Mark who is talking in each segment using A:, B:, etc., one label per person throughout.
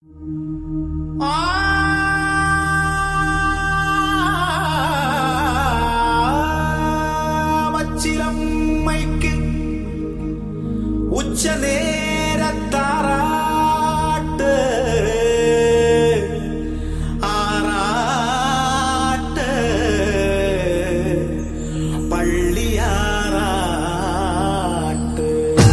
A: മച്ചിലമ്മയ്ക്ക് ഉച്ച നേരത്താറാട്ട് ആറാട്ട് പള്ളിയാറാട്ട്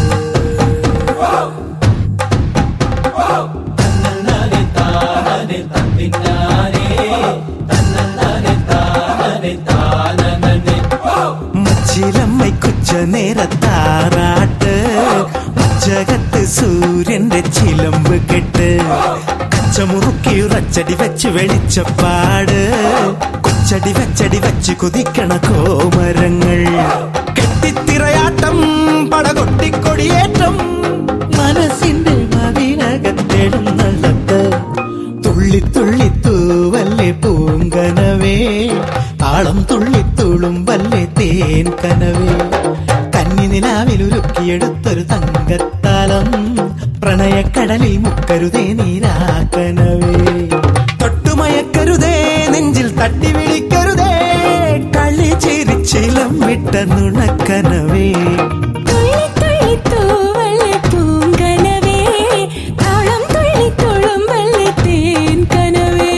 A: മച്ചിലമ്മയ്ക്കുച്ച നേരത്താറാട്ട് ഉച്ചകത്ത് സൂര്യന്റെ ചിലമ്പ് കെട്ട് കച്ചമുറുക്കി ഉറച്ചടി വെച്ച് വെളിച്ചപ്പാട് കൊച്ചടി വെച്ചടി വെച്ച് കുതിക്കണ കോമരങ്ങൾ കെട്ടിത്തിറയാട്ടം പടകൊട്ടിക്കൊടിയേറ്റം മനസ്സിന്റെ മതിനകത്തെഴുന്നള്ളത്ത് തുള്ളി തുള്ളി തൂവല്ലേ പൂങ്കനവേ താളം തുള്ളി തുളുമ്പല്ലേ തേൻ കനവേ കന്നി നിലാവിലുരുക്കിയെടുത്തൊരു തങ്കത്താലം പ്രണയക്കടലിൽ മുക്കരുതേ നീരാക്കനവേ തൊട്ടുമയക്കരുതേ നെഞ്ചിൽ തട്ടി വിളിക്കരുതേ കളി ചിരിച്ചിലം വിട്ട നുണക്കനവേ
B: തുള്ളി തുള്ളി തൂവല്ലേ പൂങ്കനവേ താളം തുള്ളി തുളുമ്പല്ലേ തേൻ കനവേ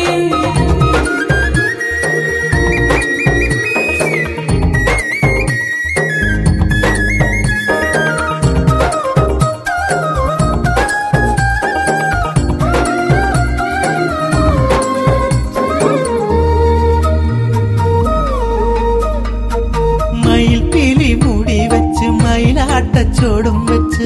A: മയിൽ പിലി മുടി വെച്ച് മയിലാട്ടച്ചോടും വെച്ച്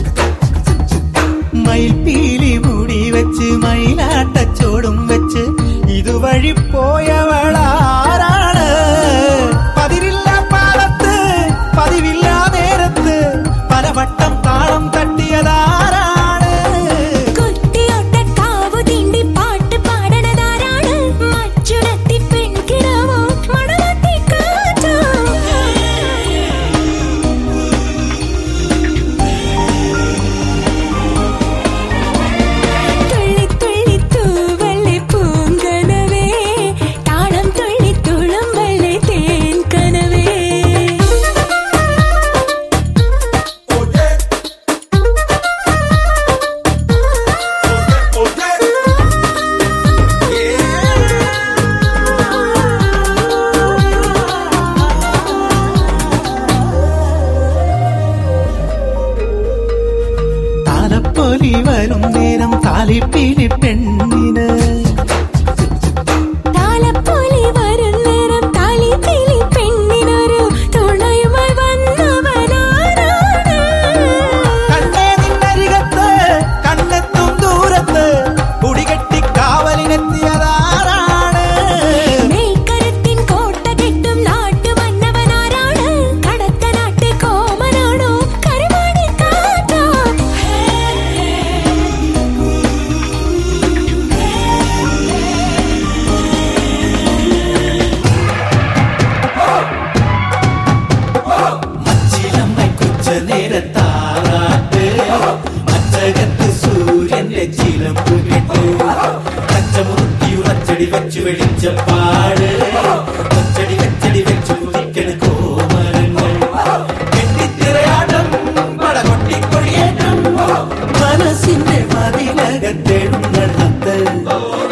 A: മയിൽ പീലി മുടി വെച്ച് മയിലാട്ടച്ചോടും വെച്ച് ഇതുവഴി പോയവളാരാണ് പതിരില്ല പാലത്ത് പതിവില്ല നേരത്ത് പലവട്ടം താളം തട്ടിയതാരാണ്
B: കുത്തിയൊട്ടക്കാവു തീണ്ടി പാട്ട് പാടണതാരാണ് മച്ചുരത്തി പെൺകിടാവോ മണവാട്ടി കാറ്റോ തുള്ളി തുള്ളി തൂവല്ലേ പൂങ്കനവേ താളം തുള്ളി തുളുമ്പല്ലേ തേൻ കനവേ
A: താലപ്പൊലി വരും നേരം താലിപ്പീലി പെണ്ണിന്
B: താലപ്പൊലി വരും നേരം താലിപ്പിലി പെണ്ണിനൊരു തുണയുമായി വന്നവനാരാണ്
A: കണ്ണേ നിന്നരികത്ത് കണ്ണെത്തും ദൂരത്ത് കുടികെട്ടി കാവലിനെത്തിയതാരാണ്
B: മേൽക്കരത്തിൻ കോട്ട കെട്ടും നാട്ടു വന്നവനാരാണ് കടത്ത നാട്ട് കോമനാണോ കരുവാടി കാറ്റോ
A: മച്ചിലമ്മയ്ക്കുച്ച നേരത്താറാട്ട് അച്ചകത്ത് സൂര്യന്റെ ചിലമ്പ് കെട്ട് കച്ചമുറുക്കി ഉറച്ചടി വെച്ച് വെളിച്ചപ്പാട് ഒച്ചടി വെച്ചടി വെച്ച് കുതിക്കണ കോമരങ്ങൾ കെട്ടിത്തിറയാട്ടം പടകൊട്ടിക്കൊടിയേറ്റം മനസ്സിന്റെ മതിലകത്തെഴുന്നള്ളത്ത്